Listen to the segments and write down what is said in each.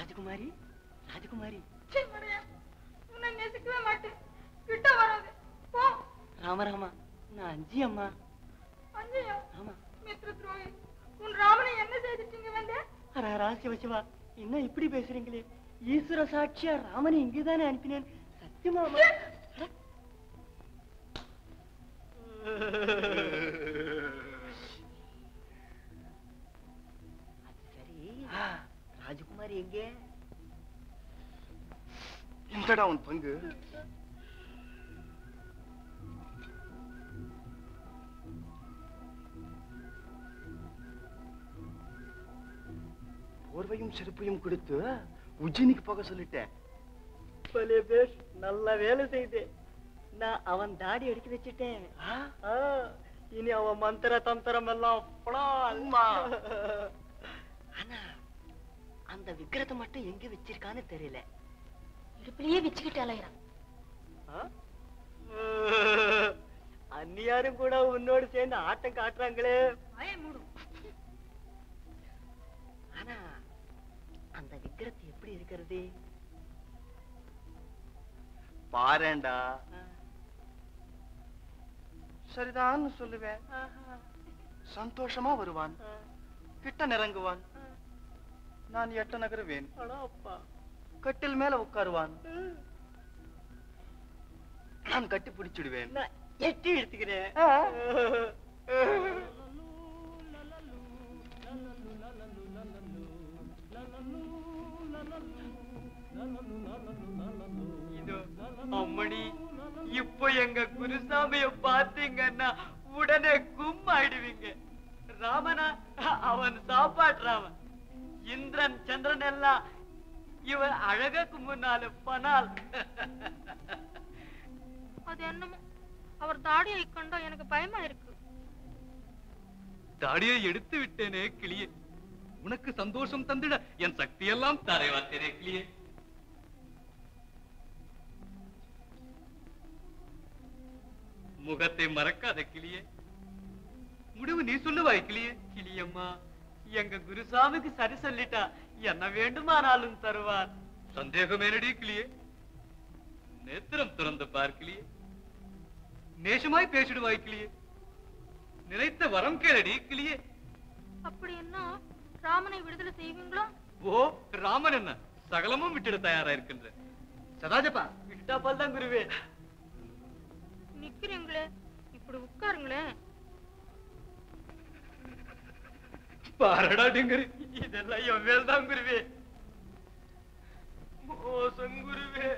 ராஜகுமாரி ராஜகுமாரி சீ, மடையா. உன்னை நேசிக்கவே மாட்டேன் கிட்ட வராது போ ராமராமா நான் அஞ்சி அம்மா அஞ்சயா ஆமா மித்ர துரோகி உன் ராமனை என்ன செய்துட்டீங்க வந்தே அரா சிவ சிவா என்ன இப்படி பேசுறீங்களே ஈஸ்வர சாட்சியா ராமனை இங்கேதானே அனுப்பினேன் சத்தியமாமா சரி ராஜகுமாரி எங்கே இந்தடா உன் பங்கு போர்வையும் செருப்பையும் கொடுத்து உஜ்ஜினிக்கு போக சொல்லிட்டேன் பலே பேஷ் நல்ல வேலை செய்தேன் நான் அவன் தாடி அடிக்க வச்சுட்டேன் ஆ, இனி அவன் மந்திர தந்திரம் எல்லாம் புலால். ஆனா அந்த விக்கிரத்தை மட்டும் எங்க வச்சிருக்கான்னு தெரியல இடுப்புலயே வச்சுக்கிட்டு அலையிறான் ஆ? அந்நியாரும் கூட உன்னோடு சேர்ந்து ஆட்டம் காட்டுறாங்களே வாயை மூடு ஆனா அந்த விக்கிரத்தை எப்படி இருக்கிறது பாரேண்டா சரிதான் சொல்லுவேன் சந்தோஷமா வருவான் கிட்ட நெருங்குவான் நான் எட்ட நகருவேன் அப்பா கட்டில் மேல உட்காருவான் நான் கட்டி பிடிச்சிடுவேன் நான் எட்டி எடுத்துக்கிறேன் இதோ அம்மணி இப்போ எங்க குருசாமிய பாத்தீங்கன்னா உடனே கும்மாயிடுவீங்க ராமனா அவன் சாப்பாடுறாவன் இந்திரன் சந்திரன் எல்லாம் இவன் அழகுக்கு முன்னால பனால் அது என்னமோ அவர் தாடியை கண்டா எனக்கு பயமா இருக்கு தாடியை எடுத்து விட்டேனே கிளியே உனக்கு சந்தோஷம் தந்திட என் சக்தியெல்லாம் தாரை வார்த்தேனே கிளியே முகத்தை மறக்காத கிளியே முடிவு நீ சொல்லுவாய் கிளியே கிளியம்மா எங்க குருசாமிக்கு சரி சொல்லிட்டா என்ன வேண்டுமானாலும் தருவார் சந்தேகமேனடி கிளியே நேத்திரம் திறந்து பார் கிளியே நேசமாய் பேசிடுவாய் கிளியே நினைத்த வரம் கேளடி கிளியே அப்படி என்ன ராமனை விடுதலை செய்வீங்களா ஓ ராமன் என்ன சகலமும் விட்டுட தயாரா இருக்கின்ற சதாஜப்பா விட்டா பல்தான் குருவே நிக்கிறீங்களே இப்படி உட்காருங்களேன் பாரடா டிங்கரி இதெல்லாம் என் மேல் தான் குருவே மோசம் குருவே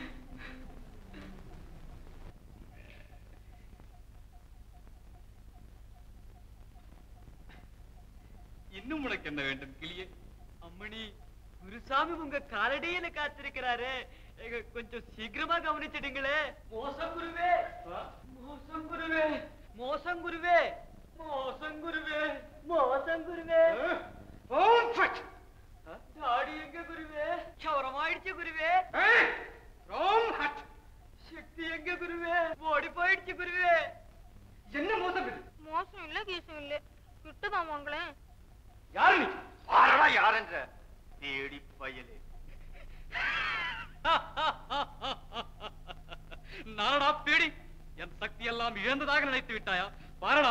இன்னும் உனக்கு என்ன வேண்டும் கிளியே அம்மணி குருசாமி உங்க காலடியில காத்திருக்கிறாரு எங்க கொஞ்சம் சீக்கிரமா கவனிச்சிடுங்களே மோசம் குருவே மோசம் குருவே மோசம் குருவே மோசம் குருவே மோசம் குருவே தாடி எங்க குருவே சவரமாயிடுச்சு குருவே சக்தி எங்க குருவே ஓடி போயிடுச்சு குருவே என்ன மோசம் இது மோசம் இல்ல கேசம் இல்ல கிட்டதான் வாங்களேன் யாரு நீ பாரடா யாரென்ற தேடி பயலே நானடா பேடி என் சக்தி எல்லாம் இழந்ததாக நினைத்து விட்டாயா பாரடா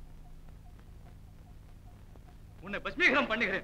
உன்னை பஸ்மீகரம் பண்ணுகிறேன்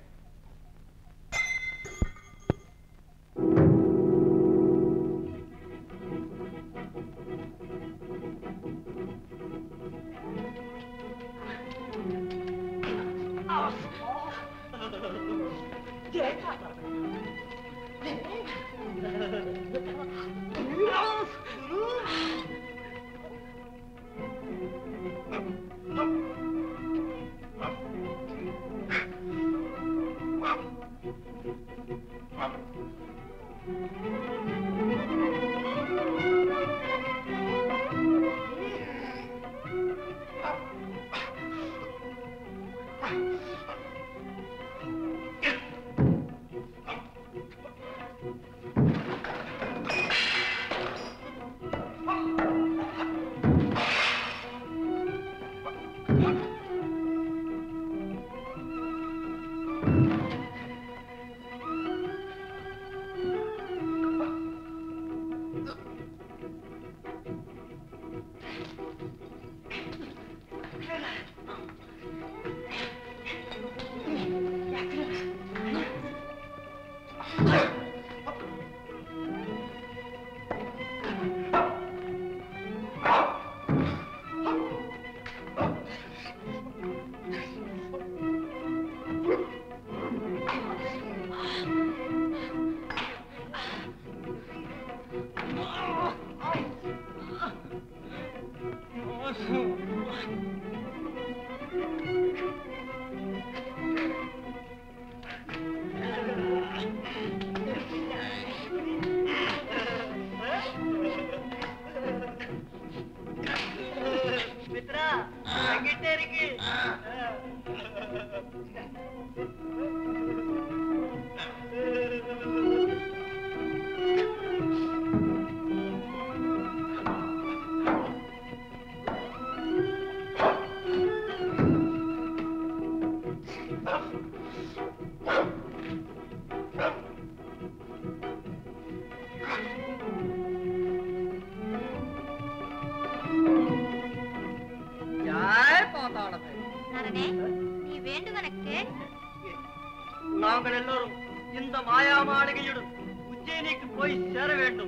தாங்கள் எல்லோரும் இந்த மாயா மாளிகையுடன் உஜ்ஜயினிக்கு போய் சேர வேண்டும்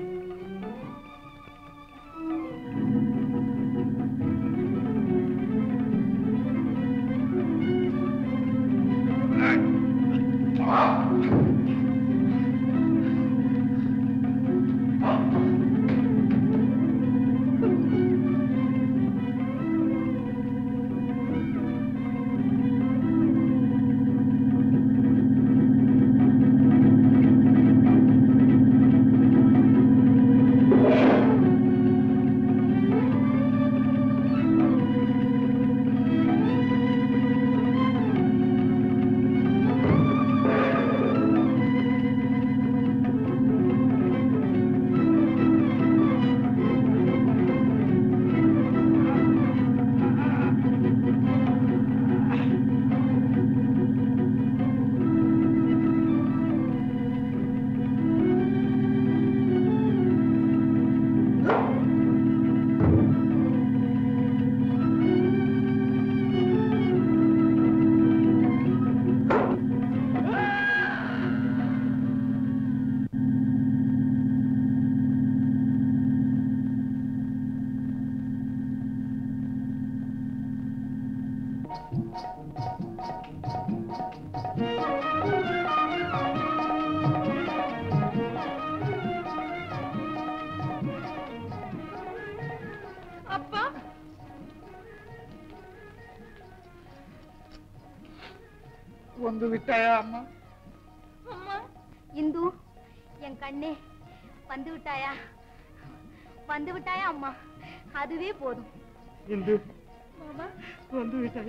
அப்பா ಒಂದು ವಿಟ್ಟಾಯ ಅಮ್ಮ அம்மா இந்து என் கண்ணே வந்து விட்டாயா வந்து விட்டாயா அம்மா அதுவே போதும் இந்து மாமா வந்து விட்டாயே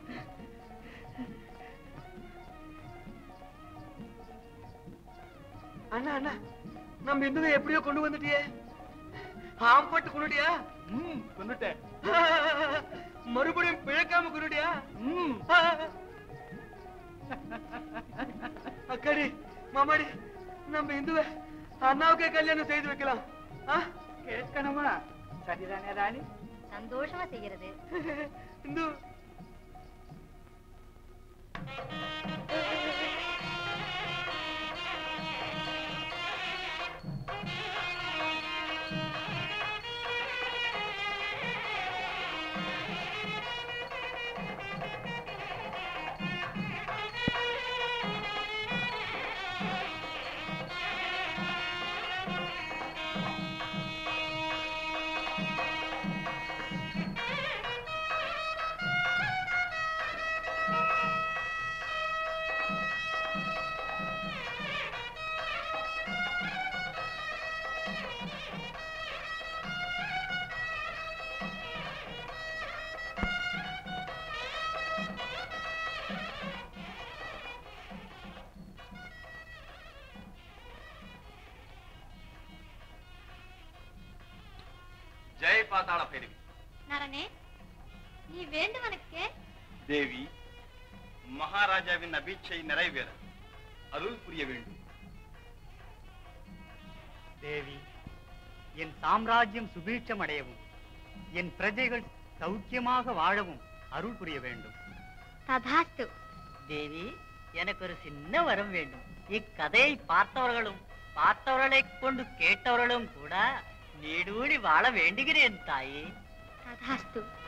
அண்ணா அண்ணா நம்ம இந்துவை எப்படியோ கொண்டு வந்துட்டியே ஆம் போட்டு கொண்டுட்டியா ಹ್ಮ್ ಬಂದ್ಬಿಟ್ಟೆ மறுபடியும் பிழைக்காம கொண்டுட்டியா ಹ್ಮ್ அக்காடி மாமாடி நம்ம இந்துவை அண்ணாவுக்கே கல்யாணம் செய்து வைக்கலாம் ஆ? ಕೇಳ್ಕಣಮ್ಮ ಸರಿದಾನೆ ರಾಣಿ சந்தோஷமா செய்யறது இந்து ஜெய் பாதாள பைரவி நரனே நீ வேண்டுவனுக்கு தேவி மகாராஜாவின் அபீட்சை நிறைவேற அருள் புரிய வேண்டும் தேவி என் சாம்ராஜ்யம் சுபீட்சம் அடையவும் என் பிரஜைகள் சௌக்கியமாக வாழவும் அருள் புரிய வேண்டும் ததாஸ்து தேவி எனக்கு ஒரு சின்ன வரம் வேண்டும் இக்கதையை பார்த்தவர்களும் பார்த்தவர்களை கொண்டு கேட்டவர்களும் கூட நீடூழி வாழ வேண்டுகிறேன் தாயே ததாஸ்து